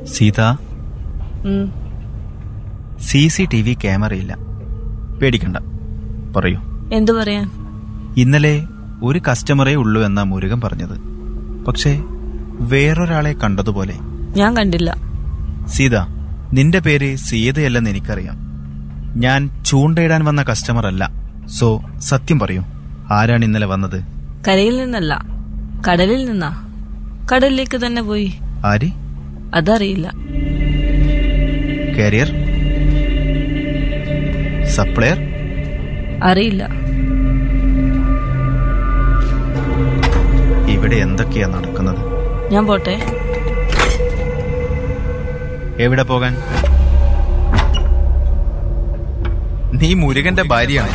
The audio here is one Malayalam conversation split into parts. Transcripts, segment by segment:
സീത ഉം. സി സി ടി വി ക്യാമറയില്ല പേടിക്കണ്ട പറയൂ എന്തു പറയാൻ ഇന്നലെ ഒരു കസ്റ്റമറേ ഉള്ളൂ എന്നാ മുരുകൻ പറഞ്ഞത് പക്ഷേ വേറൊരാളെ കണ്ടതുപോലെ ഞാൻ കണ്ടില്ല സീത നിന്റെ പേര് സീതയല്ലെന്ന് എനിക്കറിയാം ഞാൻ ചൂണ്ടയിടാൻ വന്ന കസ്റ്റമർ അല്ല സോ സത്യം പറയൂ ആരാണ് ഇന്നലെ വന്നത് കരയിൽ നിന്നല്ല കടലിൽ നിന്നാ കടലിലേക്ക് തന്നെ പോയി ആര് അതറിയില്ല കാരിയർ സപ്ലയർ അറിയില്ല ഇവിടെ എന്തൊക്കെയാ നടക്കുന്നത് ഞാൻ പോട്ടെ എവിടെ പോകാൻ നീ മുരുകന്റെ ഭാര്യയാണ്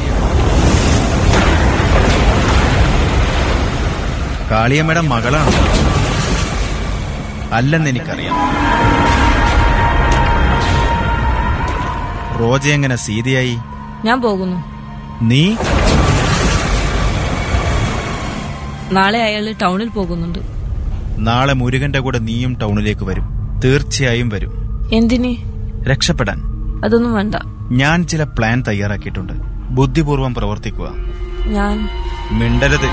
കാളിയമ്മയുടെ മകളാണ് അല്ലെന്ന് എനിക്കറിയാം റോജ എങ്ങനെ സീതയായി ഞാൻ പോകുന്നു നീ നാളെ അയാൾ ടൗണിൽ പോകുന്നുണ്ട് നാളെ മുരുകന്റെ കൂടെ നീയും ടൗണിലേക്ക് വരും തീർച്ചയായും വരും എന്തിന് രക്ഷപ്പെടാൻ അതൊന്നും വേണ്ട ഞാൻ ചില പ്ലാൻ തയ്യാറാക്കിയിട്ടുണ്ട് ബുദ്ധിപൂർവം പ്രവർത്തിക്കുക ഞാൻ മിണ്ടരുത്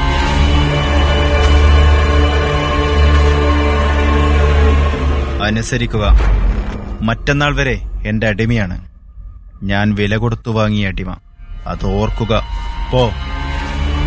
അനുസരിക്കുക മറ്റന്നാൾ വരെ എന്റെ അടിമയാണ് ഞാൻ വില കൊടുത്തു വാങ്ങിയ അടിമ അത് ഓർക്കുക പോ